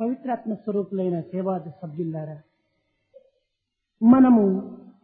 పవిత్రాత్మ స్వరూపులైన సేవాద సభ్యులారా మనము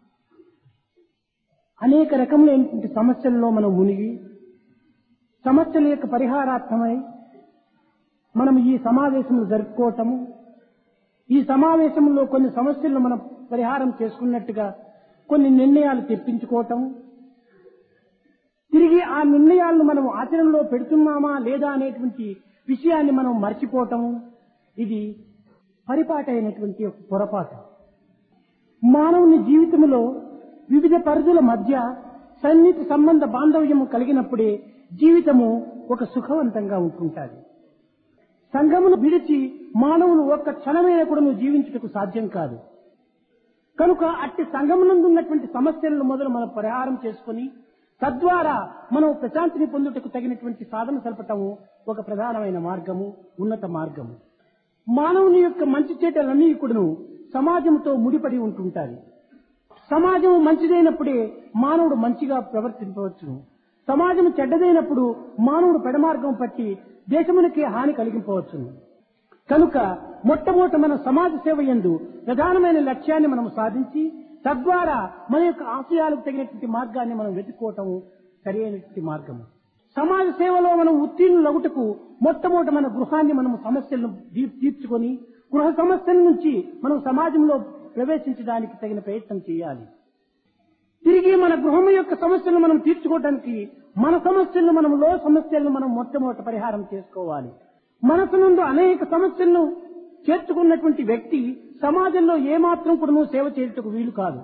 అనేక రకములైనటువంటి సమస్యల్లో మనం మునిగి సమస్యల యొక్క పరిహారార్థమై మనం ఈ సమావేశములు జరుపుకోవటము ఈ సమావేశంలో కొన్ని సమస్యలను మనం పరిహారం చేసుకున్నట్టుగా కొన్ని నిర్ణయాలు తెప్పించుకోవటం తిరిగి ఆ నిర్ణయాలను మనం ఆచరణలో పెడుతున్నామా లేదా అనేటువంటి విషయాన్ని మనం మర్చిపోవటం ఇది పరిపాటి అయినటువంటి ఒక పొరపాటు మానవుని జీవితంలో వివిధ పరిధుల మధ్య సన్నిహిత సంబంధ బాంధవ్యము కలిగినప్పుడే జీవితము ఒక సుఖవంతంగా ఉంటుంటుంది సంఘమును విడిచి మానవులు ఒక్క క్షణమైన కూడా నువ్వు జీవించుటకు సాధ్యం కాదు కనుక అట్టి సంఘమునందు ఉన్నటువంటి సమస్యలను మొదలు మనం పరిహారం చేసుకుని తద్వారా మనం ప్రశాంతిని పొందుటకు తగినటువంటి సాధన సలపటము ఒక ప్రధానమైన మార్గము ఉన్నత మార్గము మానవుని యొక్క మంచి చేటలన్నీ కూడాను సమాజంతో ముడిపడి ఉంటుంటాయి సమాజం మంచిదైనప్పుడే మానవుడు మంచిగా ప్రవర్తించవచ్చును సమాజం చెడ్డదైనప్పుడు మానవుడు పెడమార్గం పట్టి దేశమునికి హాని కలిగింపవచ్చును కనుక మొట్టమొదట మన సమాజ సేవ ఎందు ప్రధానమైన లక్ష్యాన్ని మనం సాధించి తద్వారా మన యొక్క ఆశయాలకు తగినటువంటి మార్గాన్ని మనం వెతుక్కోవటం సరైనటువంటి మార్గము సమాజ సేవలో మనం ఉత్తీర్ణులగుటకు మొట్టమొదట మన గృహాన్ని మనం సమస్యలను తీ- తీర్చుకొని గృహ సమస్యల నుంచి మనం సమాజంలో ప్రవేశించడానికి తగిన ప్రయత్నం చేయాలి తిరిగి మన గృహం యొక్క సమస్యలను మనం తీర్చుకోవడానికి మన సమస్యలను మనం లో సమస్యలను మనం మొట్టమొదటి పరిహారం చేసుకోవాలి మనసు నుండి అనేక సమస్యలను చేర్చుకున్నటువంటి వ్యక్తి సమాజంలో ఏమాత్రం కూడా సేవ చేయటకు వీలు కాదు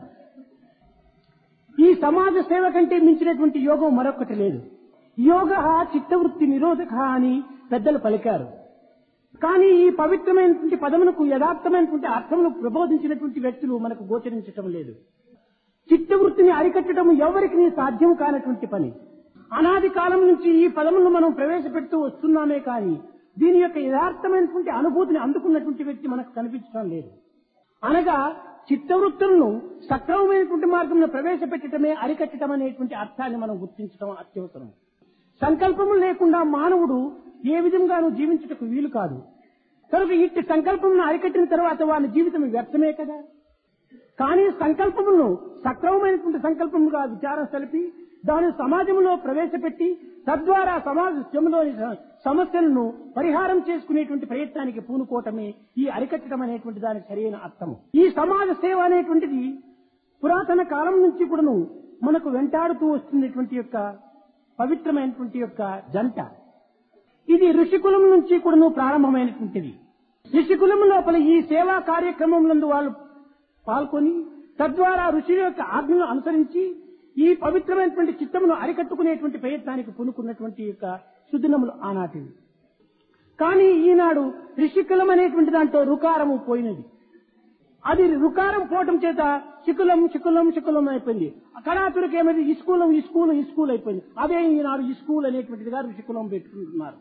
ఈ సమాజ సేవ కంటే మించినటువంటి యోగం మరొకటి లేదు యోగ చిత్తవృత్తి నిరోధక అని పెద్దలు పలికారు కానీ ఈ పవిత్రమైనటువంటి పదమునకు యథార్థమైనటువంటి అర్థమును ప్రబోధించినటువంటి వ్యక్తులు మనకు గోచరించటం లేదు చిత్తవృత్తిని అరికట్టడం ఎవరికి సాధ్యం కానటువంటి పని అనాది కాలం నుంచి ఈ పదములను మనం ప్రవేశపెడుతూ వస్తున్నామే కానీ దీని యొక్క యథార్థమైనటువంటి అనుభూతిని అందుకున్నటువంటి వ్యక్తి మనకు కనిపించడం లేదు అనగా చిత్తవృత్తులను సక్రమమైనటువంటి మార్గంలో ప్రవేశపెట్టడమే అరికట్టడం అనేటువంటి అర్థాన్ని మనం గుర్తించడం అత్యవసరం సంకల్పము లేకుండా మానవుడు ఏ విధంగానూ జీవించుటకు వీలు కాదు కనుక ఇట్టి సంకల్పమును అరికట్టిన తర్వాత వాని జీవితం వ్యర్థమే కదా కానీ సంకల్పములను సక్రమమైనటువంటి సంకల్పముగా విచారం తెలిపి దాని సమాజంలో ప్రవేశపెట్టి తద్వారా సమాజంలోని స- సమస్యలను పరిహారం చేసుకునేటువంటి ప్రయత్నానికి పూనుకోవటమే ఈ అరికట్టడం అనేటువంటి దానికి సరైన అర్థము ఈ సమాజ సేవ అనేటువంటిది పురాతన కాలం నుంచి కూడాను మనకు వెంటాడుతూ వస్తున్నటువంటి యొక్క పవిత్రమైనటువంటి యొక్క జంట ఇది ఋషికులం నుంచి కూడాను ప్రారంభమైనటువంటిది ఋషికులం లోపల ఈ సేవా కార్యక్రమములందు వాళ్ళు పాల్గొని తద్వారా ఋషుల యొక్క ఆజ్ఞను అనుసరించి ఈ పవిత్రమైనటువంటి చిత్తమును అరికట్టుకునేటువంటి ప్రయత్నానికి పూనుకున్నటువంటి యొక్క సుదినములు ఆనాటివి కానీ ఈనాడు ఋషికులం అనేటువంటి దాంట్లో రుకారము పోయినది అది రుకారం పోవటం చేత శికులం శికులం శికులం అయిపోయింది కళాతుడికి ఏమైంది ఇస్కూలం ఇస్కూల్ ఇస్కూల్ అయిపోయింది అదే ఈనాడు ఇస్కూల్ అనేటువంటిదిగా ఋషికులం పెట్టుకుంటున్నారు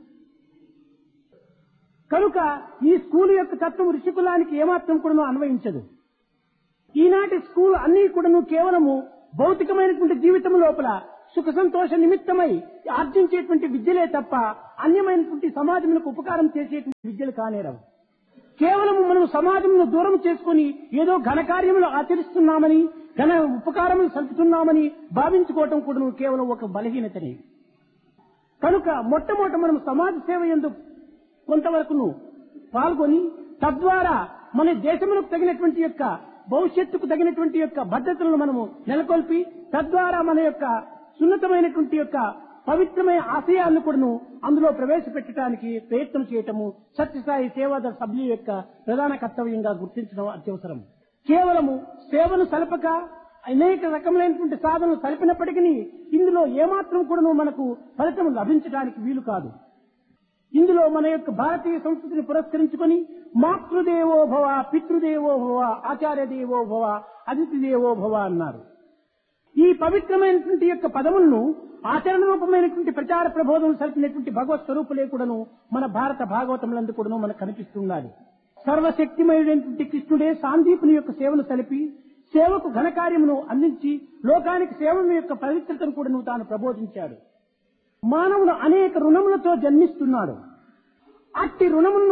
కనుక ఈ స్కూల్ యొక్క తత్వం ఋషికులానికి ఏమాత్రం కూడా అన్వయించదు ఈనాటి స్కూల్ అన్ని కూడాను కేవలము భౌతికమైనటువంటి జీవితం లోపల సుఖ సంతోష నిమిత్తమై ఆర్జించేటువంటి విద్యలే తప్ప అన్యమైనటువంటి సమాజములకు ఉపకారం చేసేటువంటి విద్యలు కానేరవు కేవలం మనం సమాజంను దూరం చేసుకుని ఏదో ఘనకార్యములు ఆచరిస్తున్నామని ఘన ఉపకారములు సల్పుతున్నామని భావించుకోవటం కూడా కేవలం ఒక బలహీనతనే కనుక మొట్టమొదట మనం సమాజ సేవ ఎందు కొంతవరకును పాల్గొని తద్వారా మన దేశములకు తగినటువంటి యొక్క భవిష్యత్తుకు తగినటువంటి యొక్క భద్రతలను మనము నెలకొల్పి తద్వారా మన యొక్క సున్నతమైనటువంటి యొక్క పవిత్రమైన ఆశయాలను కూడాను అందులో ప్రవేశపెట్టడానికి ప్రయత్నం చేయటము సత్యసాయి సేవాద సభ్యుల యొక్క ప్రధాన కర్తవ్యంగా గుర్తించడం అత్యవసరం కేవలము సేవను సలపక అనేక రకములైనటువంటి సాధనలు సలిపినప్పటికీ ఇందులో ఏమాత్రం కూడాను మనకు ఫలితం లభించడానికి వీలు కాదు ఇందులో మన యొక్క భారతీయ సంస్కృతిని పురస్కరించుకొని మాతృదేవో భవ పితృదేవో భవ ఆచార్య దేవో భవ అతిథి దేవో భవ అన్నారు ఈ పవిత్రమైనటువంటి యొక్క పదములను ఆచరణ రూపమైనటువంటి ప్రచార ప్రబోధం సరిపినటువంటి భగవత్ స్వరూపులే కూడాను మన భారత భాగవతములందు కూడాను మనకు కనిపిస్తున్నది సర్వశక్తిమయుడైనటువంటి కృష్ణుడే సాందీపుని యొక్క సేవను సలిపి సేవకు ఘనకార్యమును అందించి లోకానికి సేవల యొక్క పవిత్రతను కూడాను తాను ప్రబోధించాడు మానవుడు అనేక రుణములతో జన్మిస్తున్నాడు అట్టి రుణములను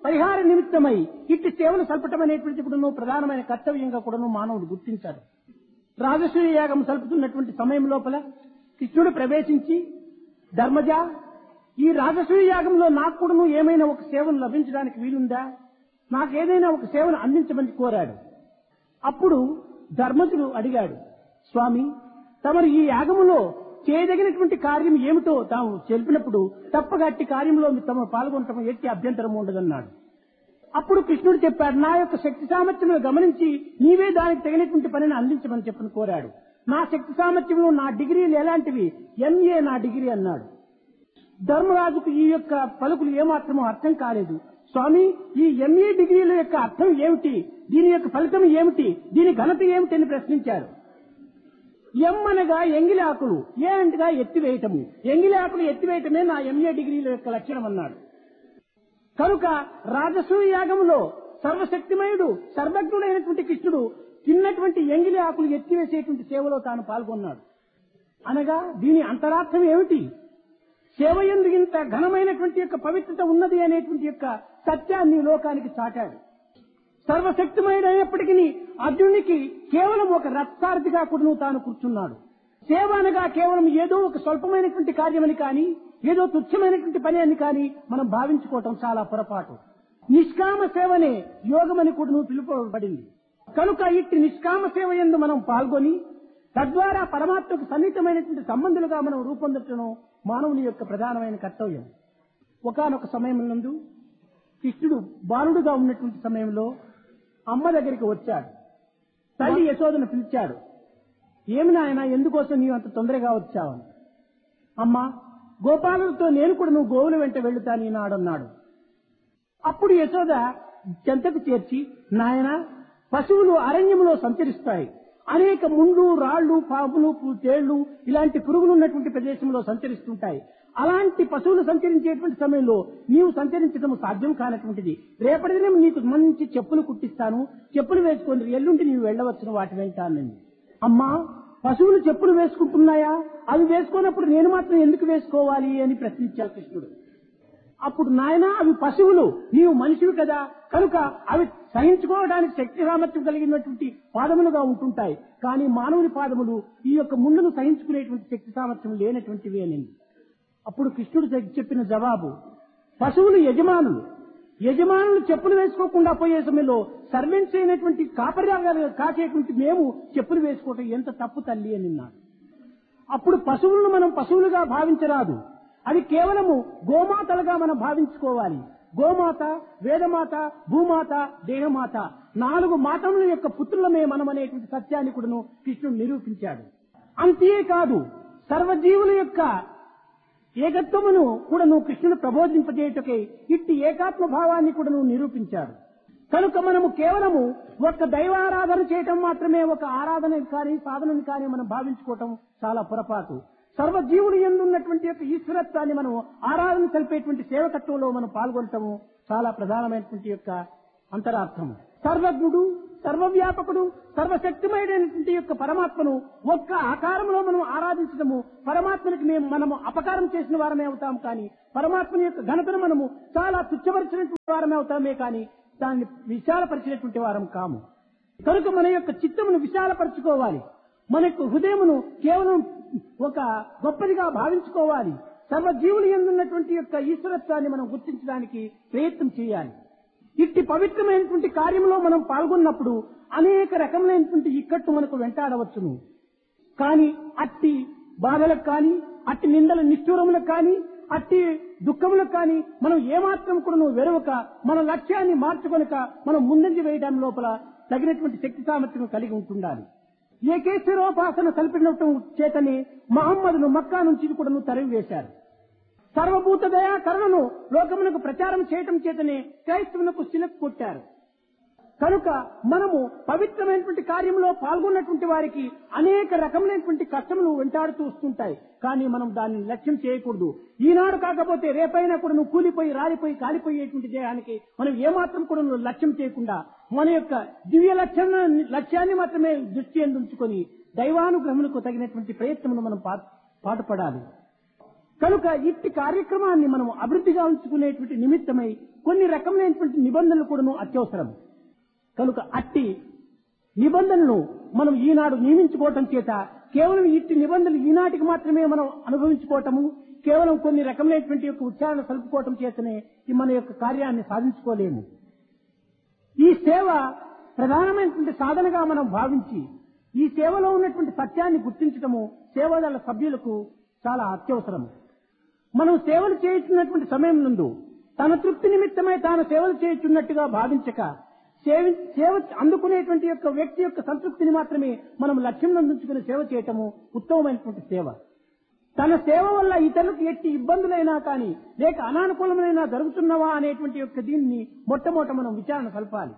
పరిహార నిమిత్తమై ఇట్టి సేవలు సల్పటం అనేటువంటి కూడాను ప్రధానమైన కర్తవ్యంగా కూడాను మానవుడు గుర్తించాడు రాజసూయ యాగం సల్పుతున్నటువంటి సమయం లోపల కృష్ణుడు ప్రవేశించి ధర్మజ ఈ రాజసూయ యాగంలో నాకు కూడాను ఏమైనా ఒక సేవను లభించడానికి వీలుందా నాకేదైనా ఒక సేవను అందించమని కోరాడు అప్పుడు ధర్మజుడు అడిగాడు స్వామి తమరు ఈ యాగములో చేయదగినటువంటి కార్యం ఏమిటో తాము తెలిపినప్పుడు తప్పగా అట్టి కార్యంలో తమ పాల్గొనటం ఎట్టి అభ్యంతరం ఉండదన్నాడు అప్పుడు కృష్ణుడు చెప్పాడు నా యొక్క శక్తి సామర్థ్యములు గమనించి నీవే దానికి తగినటువంటి పనిని అందించమని చెప్పని కోరాడు నా శక్తి సామర్థ్యంలో నా డిగ్రీలు ఎలాంటివి ఎంఏ నా డిగ్రీ అన్నాడు ధర్మరాజుకు ఈ యొక్క పలుకులు ఏమాత్రమూ అర్థం కాలేదు స్వామి ఈ ఎంఏ డిగ్రీల యొక్క అర్థం ఏమిటి దీని యొక్క ఫలితం ఏమిటి దీని ఘనత ఏమిటి అని ప్రశ్నించారు ఎం అనగా ఎంగిలి ఆకులు ఏ అంటగా ఎత్తివేయటము ఎంగిలి ఆకులు ఎత్తివేయటమే నా ఎంఏ డిగ్రీల యొక్క లక్షణం అన్నాడు కనుక రాజసూయ యాగంలో సర్వశక్తిమయుడు సర్వజ్ఞుడైనటువంటి కృష్ణుడు తిన్నటువంటి ఎంగిలి ఆకులు ఎత్తివేసేటువంటి సేవలో తాను పాల్గొన్నాడు అనగా దీని అంతరార్థం ఏమిటి సేవ ఎందుకు ఇంత ఘనమైనటువంటి యొక్క పవిత్రత ఉన్నది అనేటువంటి యొక్క సత్యాన్ని లోకానికి చాటాడు సర్వశక్తిమయుడైనప్పటికీ అర్జునునికి కేవలం ఒక రథసారథిగా కూడా తాను కూర్చున్నాడు సేవ అనగా కేవలం ఏదో ఒక స్వల్పమైనటువంటి కార్యమని కానీ ఏదో తుచ్చమైనటువంటి పని అని కానీ మనం భావించుకోవటం చాలా పొరపాటు నిష్కామ సేవనే యోగమని కూడా పిలుపబడింది కనుక ఇట్టి నిష్కామ సేవ ఎందు మనం పాల్గొని తద్వారా పరమాత్మకు సన్నిహితమైనటువంటి సంబంధులుగా మనం రూపొందటం మానవుని యొక్క ప్రధానమైన కర్తవ్యం ఒకనొక సమయం నందు కృష్ణుడు బాలుడుగా ఉన్నటువంటి సమయంలో అమ్మ దగ్గరికి వచ్చాడు తల్లి యశోదను పిలిచాడు ఏమి నాయన ఎందుకోసం నీవు అంత తొందరగా వచ్చావని అమ్మా గోపాలులతో నేను కూడా నువ్వు గోవుల వెంట వెళ్తాను ఈనాడన్నాడు అప్పుడు యశోద చెంతకు చేర్చి నాయన పశువులు అరణ్యంలో సంచరిస్తాయి అనేక ముండ్లు రాళ్లు పాములు పు- తేళ్లు ఇలాంటి పురుగులు ఉన్నటువంటి ప్రదేశంలో సంచరిస్తుంటాయి అలాంటి పశువులు సంచరించేటువంటి సమయంలో నీవు సంచరించడం సాధ్యం కానటువంటిది రేపటి దినం నీకు మంచి చెప్పులు కుట్టిస్తాను చెప్పులు వేసుకొని ఎల్లుండి నీవు వెళ్ళవచ్చును వాటి వెంట అన్నది అమ్మా పశువులు చెప్పులు వేసుకుంటున్నాయా అవి వేసుకున్నప్పుడు నేను మాత్రం ఎందుకు వేసుకోవాలి అని ప్రశ్నించాడు కృష్ణుడు అప్పుడు నాయన అవి పశువులు నీవు మనిషివి కదా కనుక అవి సహించుకోవడానికి శక్తి సామర్థ్యం కలిగినటువంటి పాదములుగా ఉంటుంటాయి కానీ మానవుని పాదములు ఈ యొక్క ముందును సహించుకునేటువంటి శక్తి సామర్థ్యం లేనటువంటివి అని అప్పుడు కృష్ణుడు చె- చెప్పిన జవాబు పశువులు యజమానులు యజమానులు చెప్పులు వేసుకోకుండా పోయే సమయంలో సర్వెంట్స్ అయినటువంటి కాపరిగా కాచేటువంటి మేము చెప్పులు వేసుకోవటం ఎంత తప్పు తల్లి అని అన్నాడు అప్పుడు పశువులను మనం పశువులుగా భావించరాదు అవి కేవలము గోమాతలుగా మనం భావించుకోవాలి గోమాత వేదమాత భూమాత దేహమాత నాలుగు మాతముల యొక్క పుత్రులమే మనం అనేటువంటి సత్యాన్ని కూడాను కృష్ణుడు నిరూపించాడు అంతేకాదు సర్వజీవుల యొక్క ఏకత్వమును కూడా నువ్వు కృష్ణుడు ప్రబోధింపజేయటకై ఇట్టి ఏకాత్మ భావాన్ని కూడా నువ్వు నిరూపించాడు కనుక మనము కేవలము ఒక దైవారాధన చేయటం మాత్రమే ఒక ఆరాధన కానీ సాధనని కానీ మనం భావించుకోవటం చాలా పొరపాటు సర్వజీవుడు ఎందున్నటువంటి యొక్క ఈశ్వరత్వాన్ని మనం ఆరాధన తెలిపేటువంటి సేవకత్వంలో మనం పాల్గొనటము చాలా ప్రధానమైనటువంటి యొక్క అంతరార్థము సర్వజ్ఞుడు సర్వవ్యాపకుడు సర్వశక్తిమయుడైనటువంటి యొక్క పరమాత్మను ఒక్క ఆకారంలో మనం ఆరాధించడము పరమాత్మనికి మేము మనము అపకారం చేసిన వారమే అవుతాం కానీ పరమాత్మని యొక్క ఘనతను మనము చాలా తుచ్చపరిచినటువంటి వారమే అవుతామే కానీ దాన్ని విశాలపరిచినటువంటి వారం కాము కనుక మన యొక్క చిత్తమును విశాలపరచుకోవాలి మన యొక్క హృదయమును కేవలం ఒక గొప్పదిగా భావించుకోవాలి సర్వజీవులు ఎందున్నటువంటి యొక్క ఈశ్వరత్వాన్ని మనం గుర్తించడానికి ప్రయత్నం చేయాలి ఇట్టి పవిత్రమైనటువంటి కార్యంలో మనం పాల్గొన్నప్పుడు అనేక రకములైనటువంటి ఇక్కట్టు మనకు వెంటాడవచ్చును కానీ అట్టి బాధలకు కానీ అట్టి నిందల నిష్ఠూరములకు కానీ అట్టి దుఃఖములకు కానీ మనం ఏమాత్రం కూడా నువ్వు వెరవక మన లక్ష్యాన్ని మార్చుకొనక మనం ముందంజ వేయడం లోపల తగినటువంటి శక్తి సామర్థ్యం కలిగి ఉంటుండాలి ఏకేశ్వరోపాసన కల్పినటం చేతని మహమ్మదును మక్కా నుంచి కూడా తరిమి వేశారు సర్వభూత దయా కరుణను లోకమునకు ప్రచారం చేయటం చేతనే క్రైస్తవులకు శిలకు కొట్టారు కనుక మనము పవిత్రమైనటువంటి కార్యంలో పాల్గొన్నటువంటి వారికి అనేక రకములైనటువంటి కష్టములు వెంటాడుతూ వస్తుంటాయి కానీ మనం దాన్ని లక్ష్యం చేయకూడదు ఈనాడు కాకపోతే రేపైనా కూడా నువ్వు కూలిపోయి రాలిపోయి కాలిపోయేటువంటి దేహానికి మనం ఏమాత్రం కూడా నువ్వు లక్ష్యం చేయకుండా మన యొక్క దివ్య లక్ష్యాన్ని లక్ష్యాన్ని మాత్రమే దృష్టి ఉంచుకొని దైవానుగ్రహములకు తగినటువంటి ప్రయత్నమును మనం పా- పాటుపడాలి కనుక ఇట్టి కార్యక్రమాన్ని మనం అభివృద్ధిగా ఉంచుకునేటువంటి నిమిత్తమై కొన్ని రకమైనటువంటి నిబంధనలు కూడాను అత్యవసరం కనుక అట్టి నిబంధనలు మనం ఈనాడు నియమించుకోవటం చేత కేవలం ఇట్టి నిబంధనలు ఈనాటికి మాత్రమే మనం అనుభవించుకోవటము కేవలం కొన్ని రకమైనటువంటి యొక్క ఉచ్చారణ కలుపుకోవటం చేతనే ఈ మన యొక్క కార్యాన్ని సాధించుకోలేము ఈ సేవ ప్రధానమైనటువంటి సాధనగా మనం భావించి ఈ సేవలో ఉన్నటువంటి సత్యాన్ని గుర్తించటము సేవదళ సభ్యులకు చాలా అత్యవసరం మనం సేవలు చేయుచున్నటువంటి సమయం నందు తన తృప్తి నిమిత్తమై తాను సేవలు చేయుచున్నట్టుగా భావించక సేవి సేవ అందుకునేటువంటి యొక్క వ్యక్తి యొక్క సంతృప్తిని మాత్రమే మనం లక్ష్యం నందుకుని సేవ చేయటము ఉత్తమమైనటువంటి సేవ తన సేవ వల్ల ఇతరులకు ఎట్టి ఇబ్బందులైనా కానీ లేక అనానుకూలమైనా జరుగుతున్నవా అనేటువంటి యొక్క దీన్ని మొట్టమొదట మనం విచారణ కలపాలి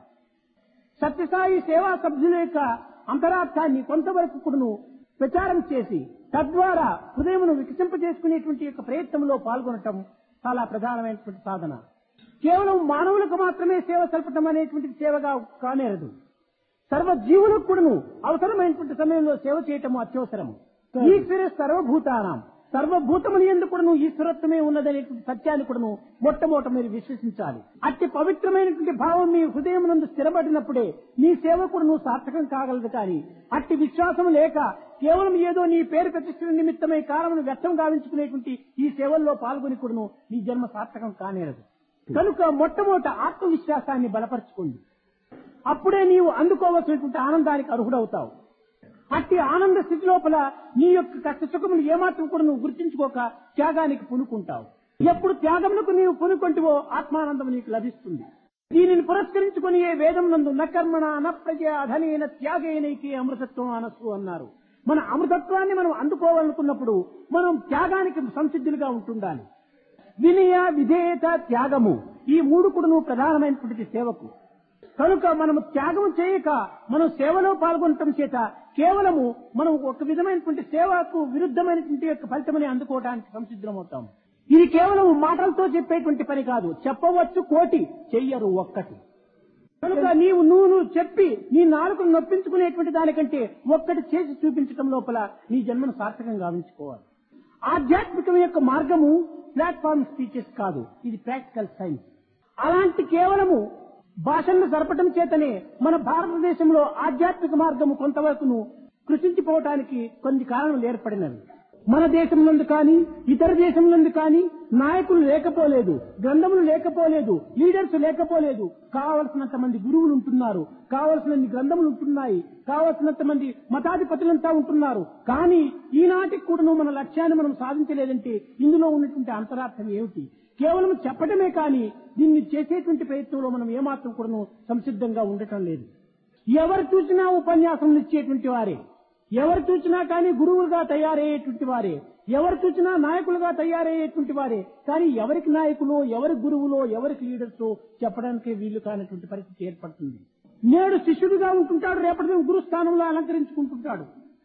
సత్యసాయి సేవా సభ్యుల యొక్క అంతరార్థాన్ని కొంతవరకు కూడాను ప్రచారం చేసి తద్వారా హృదయమును వికసింపజేసుకునేటువంటి యొక్క ప్రయత్నంలో పాల్గొనటం చాలా ప్రధానమైనటువంటి సాధన కేవలం మానవులకు మాత్రమే సేవ సల్పటం అనేటువంటి సేవగా కానేరదు సర్వ జీవులకు కూడాను అవసరమైనటువంటి సమయంలో సేవ చేయటము అత్యవసరము ఈశ్వర సర్వభూతానం సర్వభూతముని ఎందుకు కూడాను ఈశ్వరత్వమే ఉన్నదనేటువంటి సత్యాన్ని కూడాను మొట్టమొదట మీరు విశ్వసించాలి అట్టి పవిత్రమైనటువంటి భావం మీ హృదయం నందు స్థిరపడినప్పుడే నీ సేవ కూడాను సార్థకం కాగలదు కానీ అట్టి విశ్వాసం లేక కేవలం ఏదో నీ పేరు ప్రతిష్ఠల నిమిత్తమై కాలమును వ్యర్థం గావించుకునేటువంటి ఈ సేవల్లో పాల్గొని కూడాను నీ జన్మ సార్థకం కానేరదు కనుక మొట్టమొదట ఆత్మవిశ్వాసాన్ని బలపరచుకోండి అప్పుడే నీవు అందుకోవలసినటువంటి ఆనందానికి అర్హుడవుతావు అట్టి ఆనంద స్థితి లోపల నీ యొక్క కష్ట సుఖములు ఏమాత్రం కూడా నువ్వు గుర్తించుకోక త్యాగానికి పునుకుంటావు ఎప్పుడు త్యాగములకు నీవు పునుకొంటివో ఆత్మానందం నీకు లభిస్తుంది దీనిని పురస్కరించుకుని ఏ వేదం నందు నకర్మణ అనప్రజ అధనేన త్యాగేనైకి అమృతత్వం అనసు అన్నారు మన అమృతత్వాన్ని మనం అందుకోవాలనుకున్నప్పుడు మనం త్యాగానికి సంసిద్ధులుగా ఉంటుండాలి వినయ విధేయత త్యాగము ఈ మూడు కూడా ప్రధానమైనటువంటి సేవకు కనుక మనము త్యాగం చేయక మనం సేవలో పాల్గొనటం చేత కేవలము మనం ఒక విధమైనటువంటి సేవకు విరుద్ధమైనటువంటి యొక్క ఫలితమని అందుకోవడానికి సంసిద్ధమవుతాం ఇది కేవలం మాటలతో చెప్పేటువంటి పని కాదు చెప్పవచ్చు కోటి చెయ్యరు ఒక్కటి కనుక నీవు నువ్వు నువ్వు చెప్పి నీ నాలుకను నొప్పించుకునేటువంటి దానికంటే ఒక్కటి చేసి చూపించటం లోపల నీ జన్మను సార్థకంగా గావించుకోవాలి ఆధ్యాత్మికం యొక్క మార్గము ప్లాట్ఫామ్ స్పీచెస్ కాదు ఇది ప్రాక్టికల్ సైన్స్ అలాంటి కేవలము భాషలను జరపటం చేతనే మన భారతదేశంలో ఆధ్యాత్మిక మార్గము కొంతవరకును కృషించిపోవటానికి కొన్ని కారణాలు ఏర్పడినవి మన దేశం నుండి కానీ ఇతర దేశం నుండి కానీ నాయకులు లేకపోలేదు గ్రంథములు లేకపోలేదు లీడర్స్ లేకపోలేదు కావలసినంత మంది గురువులు ఉంటున్నారు కావలసినన్ని గ్రంథములు ఉంటున్నాయి కావలసినంత మంది మతాధిపతులంతా ఉంటున్నారు కానీ ఈనాటికి కూడా మన లక్ష్యాన్ని మనం సాధించలేదంటే ఇందులో ఉన్నటువంటి అంతరార్థం ఏమిటి కేవలం చెప్పడమే కానీ దీన్ని చేసేటువంటి ప్రయత్నంలో మనం ఏమాత్రం కూడా సంసిద్ధంగా ఉండటం లేదు ఎవరు చూసినా ఉపన్యాసం ఇచ్చేటువంటి వారే ఎవరు చూసినా కానీ గురువులుగా తయారయ్యేటువంటి వారే ఎవరు చూసినా నాయకులుగా తయారయ్యేటువంటి వారే కానీ ఎవరికి నాయకులు ఎవరి గురువులో ఎవరికి లీడర్స్ చెప్పడానికి వీలు కానటువంటి పరిస్థితి ఏర్పడుతుంది నేడు శిష్యుడిగా ఉంటుంటాడు రేపటి దినం గురు స్థానంలో అలంకరించుకుంటుంటాడు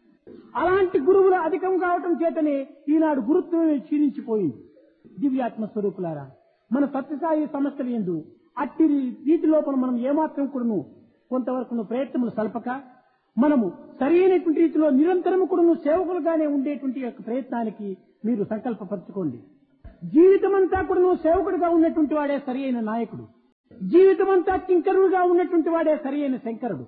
అలాంటి గురువులు అధికం కావటం చేతనే ఈనాడు గురుత్వమే క్షీణించిపోయింది దివ్యాత్మ స్వరూపులారా మన సత్యసాయి సంస్థలు ఎందు అట్టి రీతి లోపల మనం ఏమాత్రం కూడాను కొంతవరకు ప్రయత్నములు సల్పక మనము సరైనటువంటి రీతిలో నిరంతరము కూడా సేవకులుగానే ఉండేటువంటి యొక్క ప్రయత్నానికి మీరు సంకల్పపరచుకోండి జీవితమంతా కూడా సేవకుడిగా ఉన్నటువంటి వాడే సరి అయిన నాయకుడు జీవితమంతా కింకరుడుగా ఉన్నటువంటి వాడే సరి అయిన శంకరుడు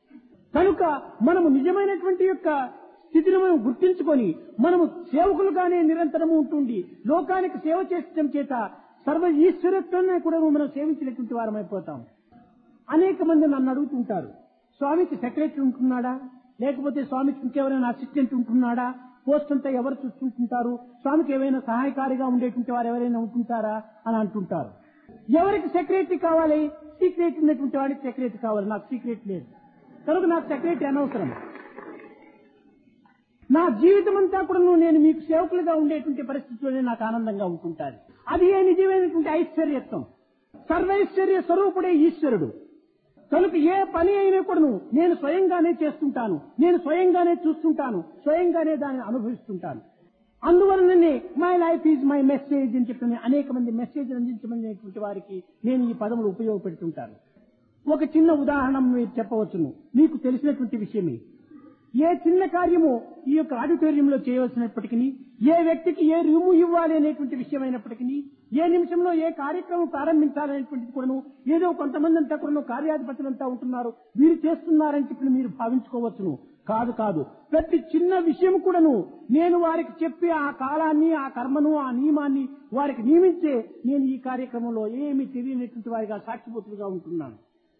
కనుక మనము నిజమైనటువంటి యొక్క స్థితిని మనం గుర్తించుకొని మనము సేవకులుగానే నిరంతరము ఉంటుండి లోకానికి సేవ చేసడం చేత సర్వ ఈశ్వరత్వాన్ని కూడా మనం సేవించినటువంటి వారమైపోతాం అనేక మంది నన్ను అడుగుతుంటారు స్వామికి సెక్రటరీ ఉంటున్నాడా లేకపోతే స్వామికి ఇంకెవరైనా అసిస్టెంట్ ఉంటున్నాడా పోస్ట్ అంతా ఎవరు చూసుకుంటుంటారు స్వామికి ఏమైనా సహాయకారిగా ఉండేటువంటి వారు ఎవరైనా ఉంటుంటారా అని అంటుంటారు ఎవరికి సెక్రటరీ కావాలి సీక్రెట్ ఉన్నటువంటి వాడికి సెక్రటరీ కావాలి నాకు సీక్రెట్ లేదు కనుక నాకు సెక్రటరీ అనవసరం నా జీవితం అంతా కూడా నేను మీకు సేవకులుగా ఉండేటువంటి పరిస్థితిలోనే నాకు ఆనందంగా ఉంటుంటారు అది ఏ నిజమైనటువంటి ఐశ్వర్యత్వం సర్వైశ్వర్య స్వరూపుడే ఈశ్వరుడు కనుక ఏ పని అయినా కూడాను నేను స్వయంగానే చేస్తుంటాను నేను స్వయంగానే చూస్తుంటాను స్వయంగానే దాన్ని అనుభవిస్తుంటాను అందువలననే my life is my message అని చెప్పిన అనేక మంది మెసేజ్ అందించమనేటువంటి వారికి నేను ఈ పదములు ఉపయోగపెడుతుంటాను ఒక చిన్న ఉదాహరణ మీరు చెప్పవచ్చును మీకు తెలిసినటువంటి విషయమే ఏ చిన్న కార్యము ఈ యొక్క ఆడిటోరియంలో చేయవలసినప్పటికీ ఏ వ్యక్తికి ఏ రూము ఇవ్వాలి అనేటువంటి విషయమైనప్పటికీ ఏ నిమిషంలో ఏ కార్యక్రమం ప్రారంభించాలనేటువంటిది కూడాను ఏదో కొంతమంది అంతా కూడాను కార్యాధిపతులంతా ఉంటున్నారు వీరు చేస్తున్నారని చెప్పి మీరు భావించుకోవచ్చును కాదు కాదు ప్రతి చిన్న విషయం కూడాను నేను వారికి చెప్పి ఆ కాలాన్ని ఆ కర్మను ఆ నియమాన్ని వారికి నియమించే నేను ఈ కార్యక్రమంలో ఏమీ తెలియనటువంటి వారిగా సాక్షిపోతులుగా ఉంటున్నాను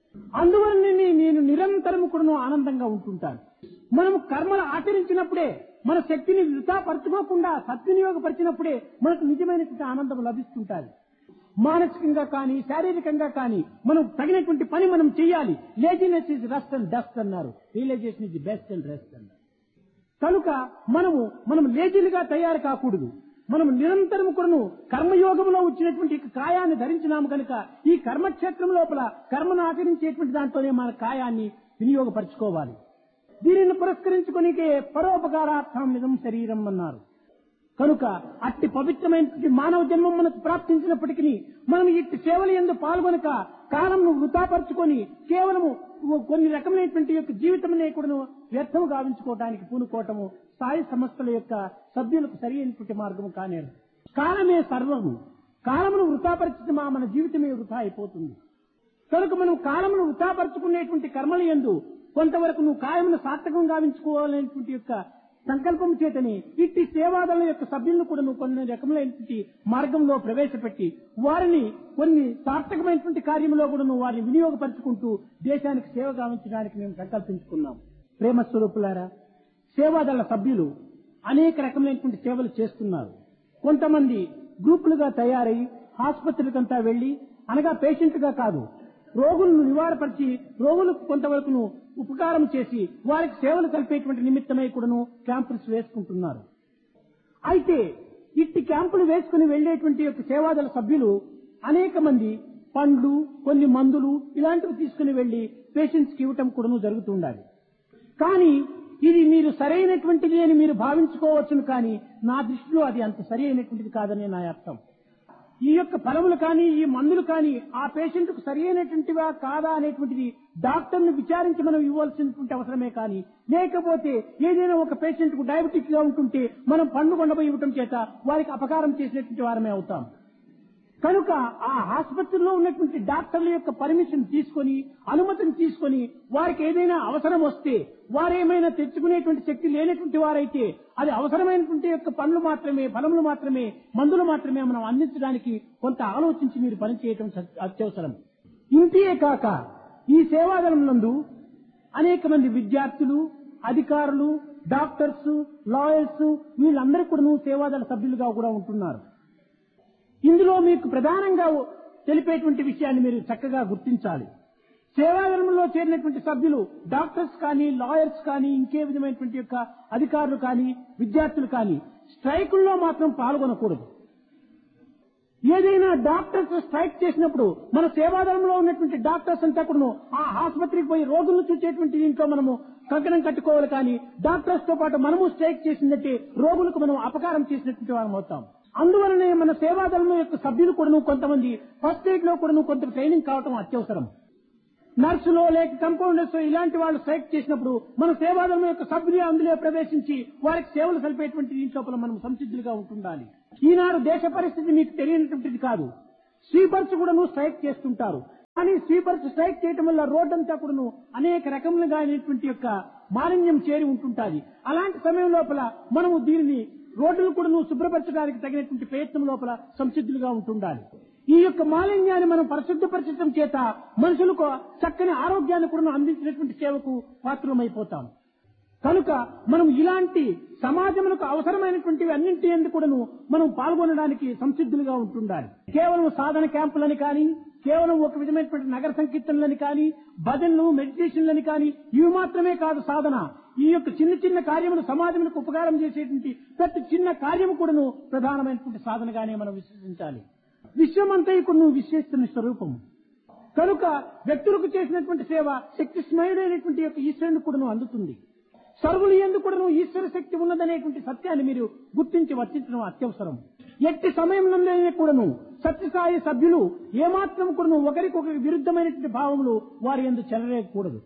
అందువలన నేను నిరంతరం కూడాను ఆనందంగా ఉంటుంటాను మనం కర్మలు ఆచరించినప్పుడే మన శక్తిని వృధా పరచుకోకుండా సద్వినియోగపరిచినప్పుడే మనకు నిజమైనటువంటి ఆనందం లభిస్తుంటాది మానసికంగా కానీ శారీరకంగా కానీ మనం తగినటువంటి పని మనం చేయాలి laziness is rest and dust అన్నారు realisation is best and rest అన్నారు కనుక మనము మనం లేజీలుగా తయారు కాకూడదు మనం నిరంతరం కూడాను కర్మయోగంలో వచ్చినటువంటి కాయాన్ని ధరించినాము కనుక ఈ కర్మక్షేత్రం లోపల కర్మను ఆచరించేటువంటి దాంట్లోనే మన కాయాన్ని వినియోగపరచుకోవాలి దీనిని పురస్కరించుకునికే పరోపకారార్థం నిజం శరీరం అన్నారు కనుక అట్టి పవిత్రమైనటువంటి మానవ జన్మం మనకు ప్రాప్తించినప్పటికీ మనం ఇట్టి సేవలు ఎందు పాల్గొనక కాలంను వృతాపరుచుకొని కేవలము కొన్ని రకమైనటువంటి యొక్క జీవితమనే కూడా వ్యర్థం గావించుకోవడానికి పూనుకోవటము స్థాయి సంస్థల యొక్క సభ్యులకు సరి అయినటువంటి మార్గము కానేరు కాలమే సర్వము కాలమును వృతాపరిచితే మన జీవితమే వృధా అయిపోతుంది కనుక మనం కాలమును వృతాపరుచుకునేటువంటి కర్మల ఎందు కొంతవరకు నువ్వు కాయమును సార్థకం గావించుకోవాలనేటువంటి యొక్క సంకల్పం చేతని ఇట్టి సేవాదళ యొక్క సభ్యులను కూడా నువ్వు కొన్ని రకములైనటువంటి మార్గంలో ప్రవేశపెట్టి వారిని కొన్ని సార్థకమైనటువంటి కార్యంలో కూడా నువ్వు వారిని వినియోగపరుచుకుంటూ దేశానికి సేవ గావించడానికి మేము సంకల్పించుకున్నాం ప్రేమ స్వరూపులారా సేవాదళ సభ్యులు అనేక రకమైనటువంటి సేవలు చేస్తున్నారు కొంతమంది గ్రూపులుగా తయారై ఆసుపత్రులకంతా వెళ్లి అనగా పేషెంట్గా కాదు రోగులను నివారపరిచి రోగులకు కొంతవరకు ఉపకారం చేసి వారికి సేవలు కలిపేటువంటి నిమిత్తమై కూడాను క్యాంపులు వేసుకుంటున్నారు అయితే ఇట్టి క్యాంపులు వేసుకుని వెళ్లేటువంటి యొక్క సేవాదళ సభ్యులు అనేక మంది పండ్లు కొన్ని మందులు ఇలాంటివి తీసుకుని వెళ్లి పేషెంట్స్ కి ఇవ్వటం కూడాను జరుగుతుండాలి కానీ ఇది మీరు సరైనటువంటిది అని మీరు భావించుకోవచ్చును కానీ నా దృష్టిలో అది అంత సరి అయినటువంటిది కాదని నా అర్థం ఈ యొక్క ఫలములు కానీ ఈ మందులు కానీ ఆ పేషెంట్ కు సరి అయినటువంటివా కాదా అనేటువంటిది డాక్టర్ ను విచారించి మనం ఇవ్వాల్సినటువంటి అవసరమే కానీ లేకపోతే ఏదైనా ఒక పేషెంట్ కు డయాబెటిక్ గా ఉంటుంటే మనం పండు కొండపోయి ఇవ్వటం చేత వారికి అపకారం చేసినటువంటి వారమే అవుతాం కనుక ఆ ఆసుపత్రిలో ఉన్నటువంటి డాక్టర్ల యొక్క పర్మిషన్ తీసుకొని అనుమతిని తీసుకొని వారికి ఏదైనా అవసరం వస్తే వారేమైనా తెచ్చుకునేటువంటి శక్తి లేనటువంటి వారైతే అది అవసరమైనటువంటి యొక్క పనులు మాత్రమే ఫలములు మాత్రమే మందులు మాత్రమే మనం అందించడానికి కొంత ఆలోచించి మీరు పనిచేయటం అత్యవసరం ఇంతే కాక ఈ సేవాదళం నందు అనేక మంది విద్యార్థులు అధికారులు డాక్టర్స్ లాయర్స్ వీళ్ళందరూ కూడా సేవాదళ సభ్యులుగా కూడా ఉంటున్నారు ఇందులో మీకు ప్రధానంగా తెలిపేటువంటి విషయాన్ని మీరు చక్కగా గుర్తించాలి సేవాదళంలో చేరినటువంటి సభ్యులు డాక్టర్స్ కానీ లాయర్స్ కానీ ఇంకే విధమైనటువంటి యొక్క అధికారులు కానీ విద్యార్థులు కానీ స్ట్రైకుల్లో మాత్రం పాల్గొనకూడదు ఏదైనా డాక్టర్స్ స్ట్రైక్ చేసినప్పుడు మన సేవాదళంలో ఉన్నటువంటి డాక్టర్స్ అంతా కూడా ఆ ఆసుపత్రికి పోయి రోగులను చూసేటువంటి దీంట్లో మనము కంకణం కట్టుకోవాలి కానీ డాక్టర్స్ తో పాటు మనము స్ట్రైక్ చేసిందంటే రోగులకు మనం అపకారం చేసినటువంటి వారం అవుతాం అందువలనే మన సేవాదళం యొక్క సభ్యులు కూడా కొంతమంది ఫస్ట్ ఎయిడ్ లో కూడా కొంత ట్రైనింగ్ కావటం అత్యవసరం నర్సులో లేక కంపౌండర్స్ ఇలాంటి వాళ్ళు స్ట్రైక్ చేసినప్పుడు మన సేవాదళం యొక్క సభ్యులు అందులో ప్రవేశించి వారికి సేవలు కలిపేటువంటి దీంట్లో మనం సంసిద్ధులుగా ఉంటుండాలి ఈనాడు దేశ పరిస్థితి మీకు తెలియనటువంటిది కాదు స్వీపర్స్ కూడాను స్ట్రైక్ చేస్తుంటారు కానీ స్వీపర్స్ స్ట్రైక్ చేయటం వల్ల రోడ్డంతా కూడాను అనేక రకములుగా అయినటువంటి యొక్క మాలిన్యం చేరి ఉంటుంటాది అలాంటి సమయం లోపల మనము దీనిని రోడ్డును కూడా నువ్వు శుభ్రపరచడానికి తగినటువంటి ప్రయత్నం లోపల సంసిద్ధులుగా ఉంటుండాలి ఈ యొక్క మాలిన్యాన్ని మనం పరిశుద్ధపరచడం చేత మనుషులకు చక్కని ఆరోగ్యాన్ని కూడా అందించినటువంటి సేవకు పాత్రమైపోతాం కనుక మనం ఇలాంటి సమాజములకు అవసరమైనటువంటివి అన్నింటి ఎందుకు కూడాను మనం పాల్గొనడానికి సంసిద్ధులుగా ఉంటుండాలి కేవలం సాధన క్యాంపులని కానీ కేవలం ఒక విధమైనటువంటి నగర సంకీర్తనలని కానీ భజనలు మెడిటేషన్లని కానీ ఇవి మాత్రమే కాదు సాధన ఈ యొక్క చిన్న చిన్న కార్యములు సమాజములకు ఉపకారం చేసేటువంటి ప్రతి చిన్న కార్యము కూడాను ప్రధానమైనటువంటి సాధనగానే మనం విశ్వసించాలి విశ్వమంతా ఇప్పుడు నువ్వు విశ్వసిస్తున్న స్వరూపం కనుక వ్యక్తులకు చేసినటువంటి సేవ శక్తి స్మయుడైనటువంటి యొక్క ఈశ్వరుని కూడా అందుతుంది సర్వులు ఎందుకు కూడా నువ్వు ఈశ్వర శక్తి ఉన్నదనేటువంటి సత్యాన్ని మీరు గుర్తించి వర్తించడం అత్యవసరం ఎట్టి సమయంలో కూడాను సత్యసాయి సభ్యులు ఏమాత్రం కూడా ఒకరికొకరికి విరుద్ధమైనటువంటి భావములు వారి ఎందు చెలరేయకూడదు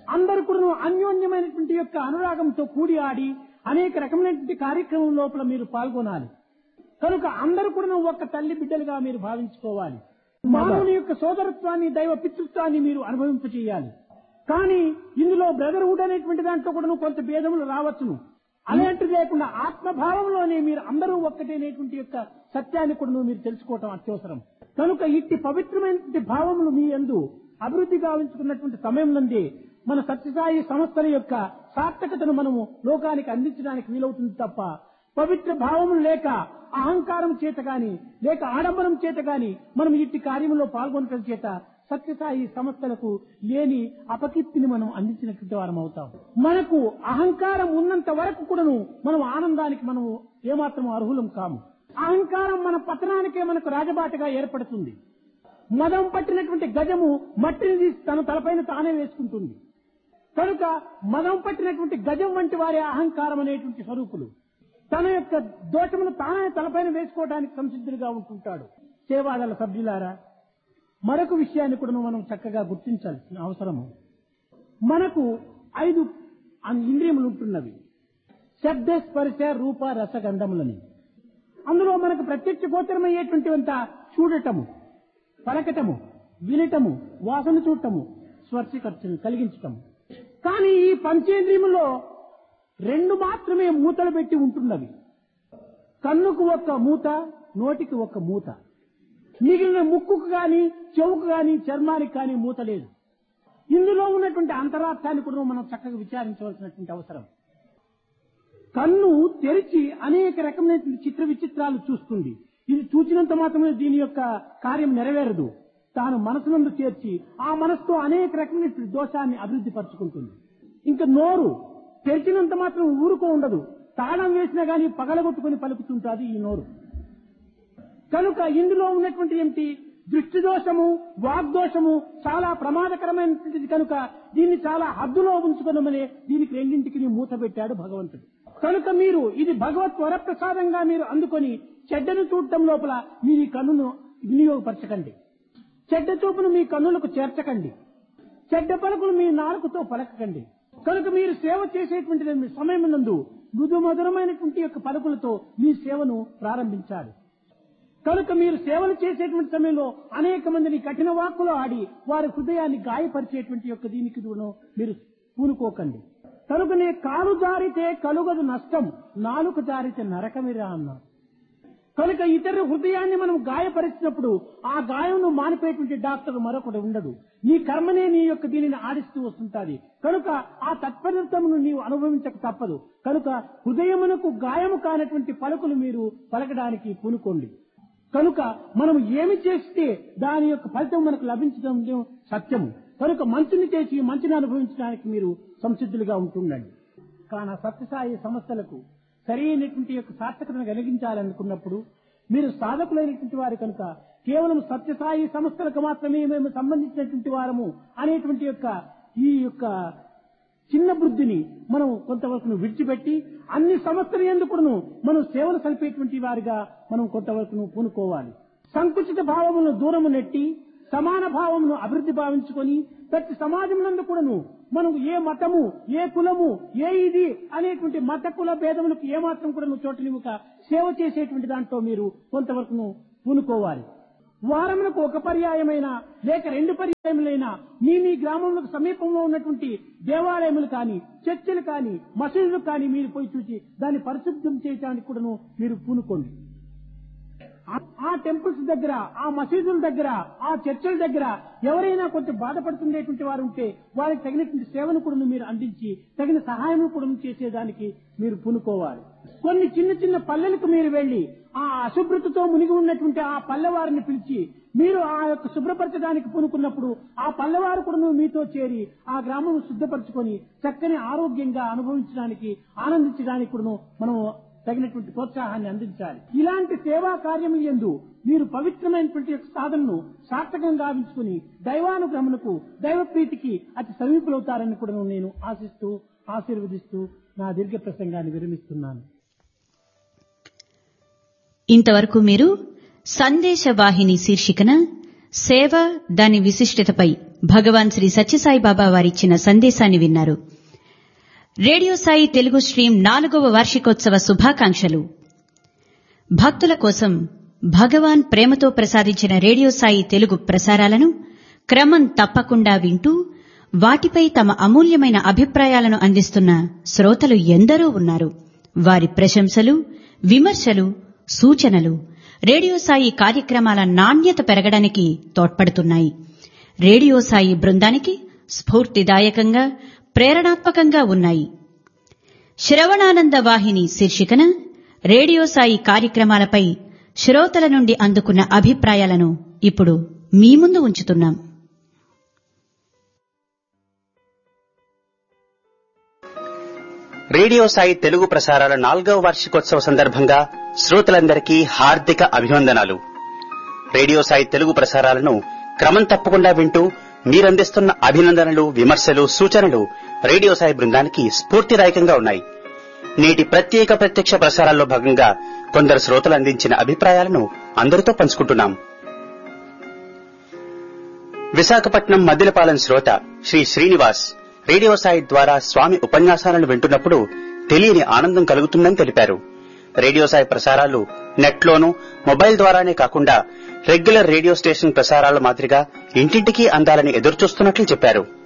అందరు కూడా అన్యోన్యమైనటువంటి యొక్క అనురాగంతో కూడి ఆడి అనేక రకమైనటువంటి కార్యక్రమం లోపల మీరు పాల్గొనాలి కనుక అందరూ కూడా ఒక్క తల్లి బిడ్డలుగా మీరు భావించుకోవాలి మానవుని యొక్క సోదరత్వాన్ని దైవ పితృత్వాన్ని మీరు అనుభవింపచేయాలి కానీ ఇందులో బ్రదర్హుడ్ అనేటువంటి దాంట్లో కూడా కొంత భేదములు రావచ్చును అలాంటిది లేకుండా ఆత్మభావంలోనే మీరు అందరూ ఒక్కటేనేటువంటి యొక్క సత్యాన్ని కూడా మీరు తెలుసుకోవటం అత్యవసరం కనుక ఇట్టి పవిత్రమైనటువంటి భావములు మీ ఎందు అభివృద్ధి గావించుకున్నటువంటి సమయంలోనే మన సత్యసాయి సంస్థల యొక్క సార్థకతను మనము లోకానికి అందించడానికి వీలవుతుంది తప్ప పవిత్ర భావములు లేక అహంకారం చేత గాని లేక ఆడంబరం చేత గాని మనం ఇట్టి కార్యంలో పాల్గొనటం చేత సత్యసాయి సంస్థలకు లేని అపకీర్తిని మనం అందించినటువంటి వారం అవుతాం మనకు అహంకారం ఉన్నంత వరకు కూడాను మనం ఆనందానికి మనము ఏమాత్రం అర్హులం కాము అహంకారం మన పతనానికే మనకు రాజబాటగా ఏర్పడుతుంది మదం పట్టినటువంటి గజము మట్టిని తీసి తన తలపైన తానే వేసుకుంటుంది కనుక మదం పట్టినటువంటి గజం వంటి వారి అహంకారం అనేటువంటి స్వరూపులు తన యొక్క దోషమును తానే తలపైన వేసుకోవడానికి సంసిద్ధుడిగా ఉంటుంటాడు సేవాదల సభ్యులారా మరొక విషయాన్ని కూడా మనం చక్కగా గుర్తించాల్సిన అవసరము మనకు ఐదు అన్- ఇంద్రియములు ఉంటున్నవి శబ్ద స్పర్శ రూప రసగంధములని అందులో మనకు ప్రత్యక్ష గోచరమయ్యేటువంటి అంత చూడటము పలకటము వినటము వాసన చూడటము స్పర్శ ఖర్చును కలిగించటము కానీ ఈ పంచేంద్రియములో రెండు మాత్రమే మూతలు పెట్టి ఉంటున్నవి కన్నుకు ఒక మూత నోటికి ఒక మూత మిగిలిన ముక్కుకు గాని చెవుకు గాని చర్మానికి కానీ మూత లేదు ఇందులో ఉన్నటువంటి అంతరార్థాన్ని కూడా మనం చక్కగా విచారించవలసినటువంటి అవసరం కన్ను తెరిచి అనేక రకమైనటువంటి చిత్ర విచిత్రాలు చూస్తుంది ఇది చూచినంత మాత్రమే దీని యొక్క కార్యం నెరవేరదు తాను మనసునందు చేర్చి ఆ మనసుతో అనేక రకమైనటువంటి దోషాన్ని అభివృద్ధి పరుచుకుంటుంది ఇంకా నోరు తెరిచినంత మాత్రం ఊరుకో ఉండదు తాళం వేసినా గానీ పగలగొట్టుకుని పలుకుతుంటాది ఈ నోరు కనుక ఇందులో ఉన్నటువంటి ఏమిటి దృష్టి దోషము వాగ్దోషము చాలా ప్రమాదకరమైనటువంటిది కనుక దీన్ని చాలా హద్దులో ఉంచుకున్నామని దీనికి రెండింటికి మూత పెట్టాడు భగవంతుడు కనుక మీరు ఇది భగవత్ వరప్రసాదంగా మీరు అందుకొని చెడ్డను చూడటం లోపల మీరు ఈ కన్నును వినియోగపరచకండి చెడ్డ చూపును మీ కన్నులకు చేర్చకండి చెడ్డ పలుకులు మీ నాలుకతో పలకకండి కనుక మీరు సేవ చేసేటువంటి సమయం నందు మృదు మధురమైనటువంటి యొక్క పలుకులతో మీ సేవను ప్రారంభించాలి కనుక మీరు సేవలు చేసేటువంటి సమయంలో అనేక మందిని కఠిన వాక్కులు ఆడి వారి హృదయాన్ని గాయపరిచేటువంటి యొక్క దీనికి దూరం మీరు పూనుకోకండి కనుకనే కాలు జారితే కలుగదు నష్టం నాలుక జారితే నరకమిరా అన్నారు కనుక ఇతర హృదయాన్ని మనం గాయపరిచినప్పుడు ఆ గాయంను మానిపోయేటువంటి డాక్టర్ మరొకటి ఉండడు నీ కర్మనే నీ యొక్క దీనిని ఆడిస్తూ వస్తుంటాది కనుక ఆ తత్పరితమును నీవు అనుభవించక తప్పదు కనుక హృదయమునకు గాయము కానటువంటి పలుకులు మీరు పలకడానికి పూనుకోండి కనుక మనం ఏమి చేస్తే దాని యొక్క ఫలితం మనకు లభించడం సత్యము కనుక మంచిని చేసి మంచిని అనుభవించడానికి మీరు సంసిద్ధులుగా ఉంటుండండి కాన సత్యసాయి సంస్థలకు సరైనటువంటి యొక్క సార్థకతను కలిగించాలనుకున్నప్పుడు మీరు సాధకులైనటువంటి వారు కనుక కేవలం సత్యసాయి సంస్థలకు మాత్రమే మేము సంబంధించినటువంటి వారము అనేటువంటి యొక్క ఈ యొక్క చిన్న బుద్ధిని మనం కొంతవరకు విడిచిపెట్టి అన్ని సంస్థల ఎందుకును మనం సేవలు సలిపేటువంటి వారిగా మనం కొంతవరకు పూనుకోవాలి సంకుచిత భావములను దూరము నెట్టి సమాన భావమును అభివృద్ధి భావించుకొని ప్రతి సమాజం కూడాను మనం ఏ మతము ఏ కులము ఏ ఇది అనేటువంటి మత కుల భేదములకు ఏమాత్రం కూడా చోటనివ్వక సేవ చేసేటువంటి దాంట్లో మీరు కొంతవరకు పూనుకోవాలి వారములకు ఒక పర్యాయమైన లేక రెండు పర్యాయములైనా మీ మీ గ్రామంలో సమీపంలో ఉన్నటువంటి దేవాలయములు కానీ చర్చిలు కానీ మసీదులు కానీ మీరు పోయి చూసి దాన్ని పరిశుద్ధం చేయడానికి కూడాను మీరు పూనుకోండి ఆ- ఆ టెంపుల్స్ దగ్గర ఆ మసీదుల దగ్గర ఆ చర్చల దగ్గర ఎవరైనా కొంచెం బాధపడుతుండేటువంటి వారు ఉంటే వారికి తగినటువంటి సేవను కూడా మీరు అందించి తగిన సహాయం కూడా చేసేదానికి మీరు పూనుకోవాలి కొన్ని చిన్న చిన్న పల్లెలకు మీరు వెళ్లి ఆ అశుభ్రతతో మునిగి ఉన్నటువంటి ఆ పల్లెవారిని పిలిచి మీరు ఆ యొక్క శుభ్రపరచడానికి పూనుకున్నప్పుడు ఆ పల్లెవారు కూడా మీతో చేరి ఆ గ్రామం శుద్ధపరచుకొని చక్కని ఆరోగ్యంగా అనుభవించడానికి ఆనందించడానికి కూడా మనం తగినటువంటి ప్రోత్సాహాన్ని అందించాలి ఇలాంటి సేవా కార్యములు ఎందు మీరు పవిత్రమైనటువంటి యొక్క సాధనను సార్థకంగా గావించుకుని దైవానుగ్రహమునకు దైవ ప్రీతికి అతి సమీపులవుతారని కూడా నేను ఆశిస్తూ ఆశీర్వదిస్తూ నా దీర్ఘ ప్రసంగాన్ని విరమిస్తున్నాను ఇంతవరకు మీరు సందేశవాహిని శీర్షికన సేవ దాని విశిష్టతపై భగవాన్ శ్రీ సత్యసాయి బాబా వారిచ్చిన సందేశాన్ని విన్నారు రేడియో సాయి తెలుగు స్ట్రీమ్ నాలుగవ వార్షికోత్సవ శుభాకాంక్షలు భక్తుల కోసం భగవాన్ ప్రేమతో ప్రసాదించిన రేడియో సాయి తెలుగు ప్రసారాలను క్రమం తప్పకుండా వింటూ వాటిపై తమ అమూల్యమైన అభిప్రాయాలను అందిస్తున్న శ్రోతలు ఎందరో ఉన్నారు వారి ప్రశంసలు విమర్శలు సూచనలు రేడియో సాయి కార్యక్రమాల నాణ్యత పెరగడానికి తోడ్పడుతున్నాయి రేడియో సాయి బృందానికి స్ఫూర్తిదాయకంగా ప్రేరణాత్మకంగా ఉన్నాయి శ్రవణానంద వాహిని శీర్షికన రేడియో సాయి కార్యక్రమాలపై శ్రోతల నుండి అందుకున్న అభిప్రాయాలను ఇప్పుడు మీ ముందు ఉంచుతున్నాం రేడియో సాయి తెలుగు ప్రసారాల నాలుగవ వార్షికోత్సవ సందర్భంగా శ్రోతలందరికీ హార్దిక అభివందనాలు రేడియో సాయి తెలుగు ప్రసారాలను క్రమం తప్పకుండా వింటూ మీరందిస్తున్న అభినందనలు విమర్శలు సూచనలు రేడియో సాయి బృందానికి స్ఫూర్తిదాయకంగా ఉన్నాయి నేటి ప్రత్యేక ప్రత్యక్ష ప్రసారాల్లో భాగంగా కొందరు శ్రోతలు అందించిన అభిప్రాయాలను అందరితో పంచుకుంటున్నాం విశాఖపట్నం మద్దిలపాలెం శ్రోత శ్రీ శ్రీనివాస్ రేడియో సాయి ద్వారా స్వామి ఉపన్యాసాలను వింటున్నప్పుడు తెలియని ఆనందం కలుగుతుందని తెలిపారు రేడియో సాయి ప్రసారాలు నెట్లోనూ మొబైల్ ద్వారానే కాకుండా రెగ్యులర్ రేడియో స్టేషన్ ప్రసారాల మాదిరిగా ఇంటింటికి అందాలని ఎదురుచూస్తున్నట్లు చెప్పారు